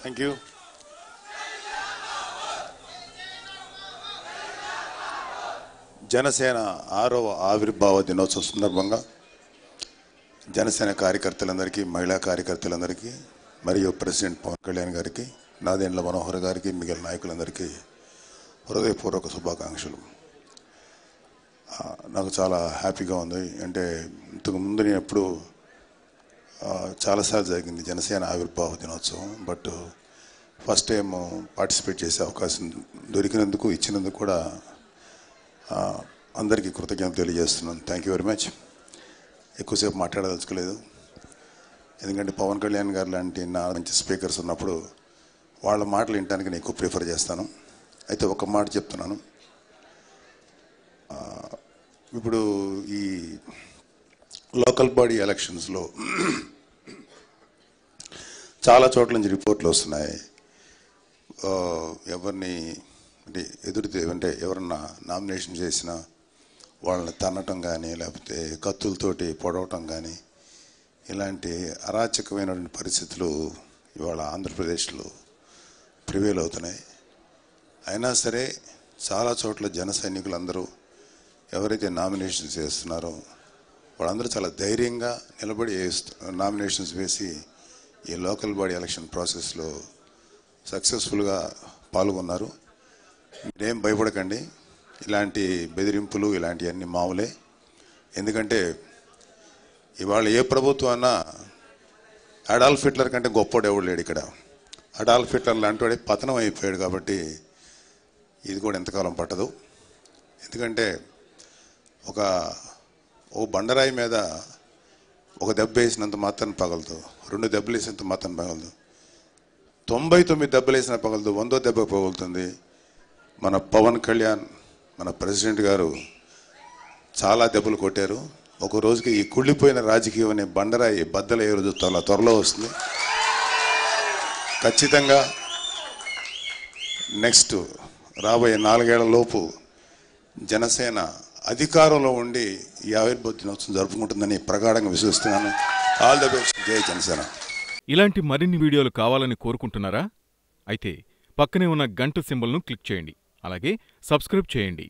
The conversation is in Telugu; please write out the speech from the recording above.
థ్యాంక్ యూ జనసేన ఆరవ ఆవిర్భావ దినోత్సవ సందర్భంగా జనసేన కార్యకర్తలందరికీ మహిళా కార్యకర్తలందరికీ మరియు ప్రెసిడెంట్ పవన్ కళ్యాణ్ గారికి నాదేండ్ల మనోహర్ గారికి మిగిలిన నాయకులందరికీ హృదయపూర్వక శుభాకాంక్షలు ఆ, నాకు చాలా హ్యాపీగా ఉంది అంటే ఇంతకు ముందు నేను ఎప్పుడు ఆ, చాలాసార్లు జరిగింది జనసేన ఆవిర్భావ దినోత్సవం బట్ ఫస్ట్ టైం పార్టిసిపేట్ చేసే అవకాశం దొరికినందుకు ఇచ్చినందుకు కూడా ఆ, అందరికీ కృతజ్ఞతలు తెలియజేస్తున్నాను థ్యాంక్ యూ వెరీ మచ్ ఎక్కువసేపు మాట్లాడదలుచుకోలేదు ఎందుకంటే పవన్ కళ్యాణ్ గారు లాంటి నా మంచి స్పీకర్స్ ఉన్నప్పుడు వాళ్ళ మాటలు వినడానికి నేను ఎక్కువ ప్రిఫర్ చేస్తాను అయితే ఒక మాట చెప్తున్నాను ఆ, ఇప్పుడు ఈ లోకల్ బాడీ ఎలక్షన్స్లో చాలా చోట్ల నుంచి రిపోర్ట్లు వస్తున్నాయి ఆ, ఎవరిని అంటే ఎదురు అంటే ఎవరన్నా నామినేషన్ చేసినా వాళ్ళని తన్నటం కానీ లేకపోతే కత్తులతోటి పొడవటం కానీ ఇలాంటి అరాచకమైనటువంటి పరిస్థితులు ఇవాళ ఆంధ్రప్రదేశ్లో ప్రివేల్ అవుతున్నాయి అయినా సరే చాలా చోట్ల జన సైనికులందరూ ఎవరైతే నామినేషన్స్ వేస్తున్నారో వాళ్ళందరూ చాలా ధైర్యంగా నిలబడి వేస్తు- నామినేషన్స్ వేసి ఈ లోకల్ బాడీ ఎలక్షన్ ప్రాసెస్లో సక్సెస్ఫుల్గా పాల్గొన్నారు మీరేం భయపడకండి ఇలాంటి బెదిరింపులు ఇలాంటివన్నీ మామూలే ఎందుకంటే ఇవాళ ఏ ప్రభుత్వం అన్నా అడాల్ఫ్ హిట్లర్ కంటే గొప్పోడు ఎవడు లేడు ఇక్కడ అడాల్ఫ్ హిట్లర్ లాంటివాడే పతనం అయిపోయాడు కాబట్టి ఇది కూడా ఎంతకాలం పట్టదు ఎందుకంటే ఒక ఓ బండరాయి మీద ఒక దెబ్బ వేసినంత మాత్రం పగలదు రెండు దెబ్బలు వేసినంత మాత్రం పగలదు తొంభై తొమ్మిది దెబ్బలు వేసిన పగలదు వందో దెబ్బ పగులుతుంది మన పవన్ కళ్యాణ్ మన ప్రెసిడెంట్ గారు చాలా దెబ్బలు కొట్టారు ఒక రోజుకి ఈ కుళ్ళిపోయిన రాజకీయం అనే బండరాయి బద్దలు ఏ రోజు త్వరలో త్వరలో వస్తుంది ఖచ్చితంగా నెక్స్ట్ రాబోయే నాలుగేళ్ల లోపు జనసేన అధికారంలో ఉండి ఈ ఆవిర్భావ దినోత్సవం జరుపుకుంటుందని ప్రగాఢంగా విశ్వసిస్తున్నాను ఆల్ ద బెస్ట్ జై జనసేన ఇలాంటి మరిన్ని వీడియోలు కావాలని కోరుకుంటున్నారా అయితే పక్కనే ఉన్న గంట సింబల్ను క్లిక్ చేయండి అలాగే సబ్స్క్రైబ్ చేయండి